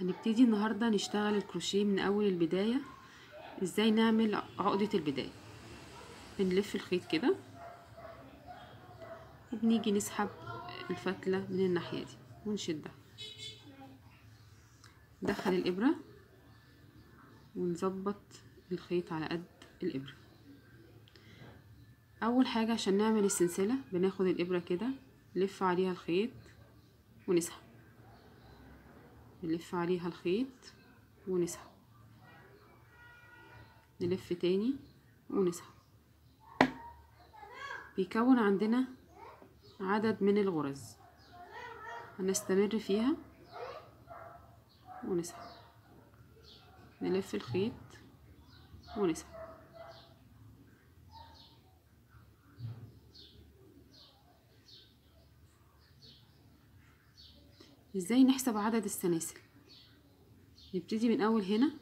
هنبتدي النهاردة نشتغل الكروشيه من أول البداية ازاي نعمل عقدة البداية بنلف الخيط كده وبنيجي نسحب الفتلة من الناحية دي ونشدها ندخل الإبرة ونظبط الخيط على قد الإبرة أول حاجة عشان نعمل السلسلة بناخد الإبرة كده نلف عليها الخيط ونسحب نلف عليها الخيط ونسحب نلف تاني ونسحب بيكون عندنا عدد من الغرز هنستمر فيها ونسحب نلف الخيط ونسحب ازاي نحسب عدد السلاسل نبتدي من اول هنا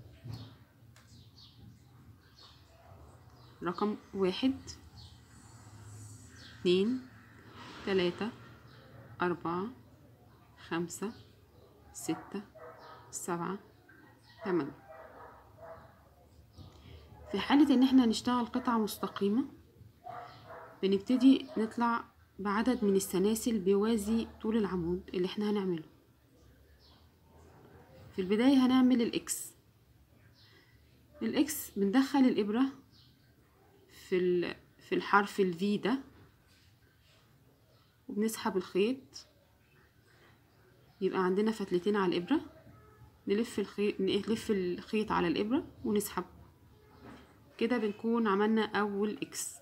رقم واحد اتنين تلاتة أربعة خمسة ستة سبعة تمانية في حالة ان احنا نشتغل قطعة مستقيمة بنبتدي نطلع بعدد من السلاسل بيوازي طول العمود اللي احنا هنعمله في البداية هنعمل الاكس الاكس بندخل الابرة في في الحرف الفي ده وبنسحب الخيط يبقى عندنا فتلتين على الابرة نلف الخيط نلف الخيط على الابرة ونسحب كده بنكون عملنا اول اكس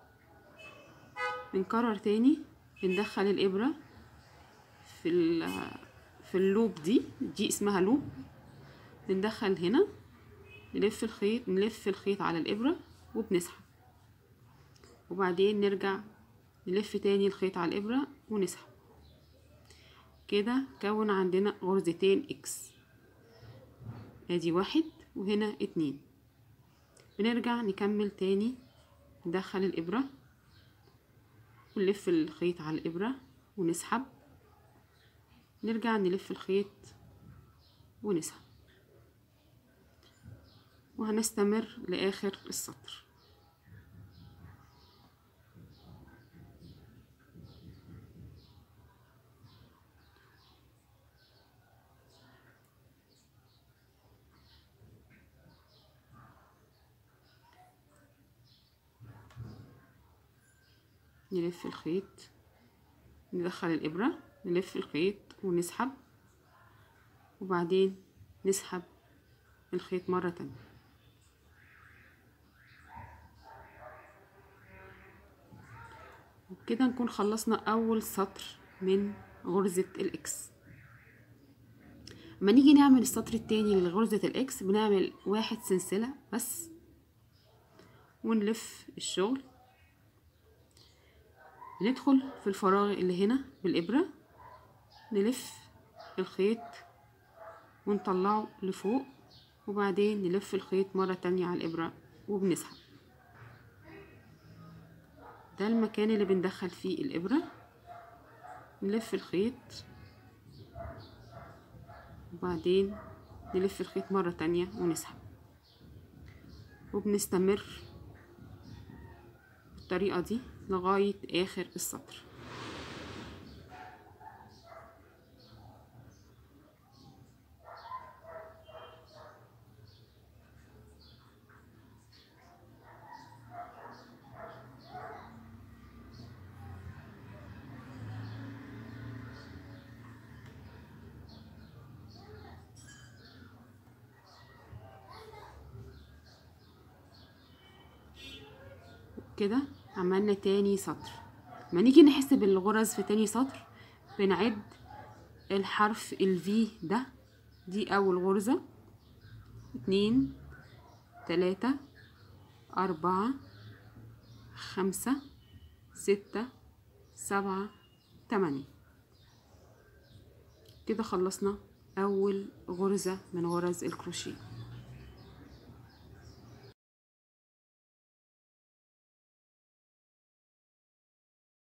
بنكرر تاني بندخل الابرة في في اللوب دي دي اسمها لوب بندخل هنا نلف الخيط نلف الخيط على الابرة وبنسحب وبعدين نرجع نلف تاني الخيط على الابرة ونسحب كده كون عندنا غرزتين اكس ادي واحد وهنا اتنين بنرجع نكمل تاني ندخل الابرة ونلف الخيط على الابرة ونسحب نرجع نلف الخيط ونسحب وهنستمر لاخر السطر نلف الخيط ندخل الإبرة نلف الخيط ونسحب وبعدين نسحب الخيط مرة تانية وبكده نكون خلصنا أول سطر من غرزة الإكس لما نيجي نعمل السطر التاني لغرزة الإكس بنعمل واحد سلسلة بس ونلف الشغل ندخل في الفراغ اللي هنا بالإبرة نلف الخيط ونطلعه لفوق وبعدين نلف الخيط مرة تانية على الإبرة وبنسحب ده المكان اللي بندخل فيه الإبرة نلف الخيط وبعدين نلف الخيط مرة تانية ونسحب وبنستمر بالطريقة دي لغاية آخر السطر كده عملنا تاني سطر ما نيجي نحسب الغرز في تاني سطر بنعد الحرف الفي ده دي اول غرزة اتنين تلاتة اربعة خمسة ستة سبعة تمانية كده خلصنا اول غرزة من غرز الكروشيه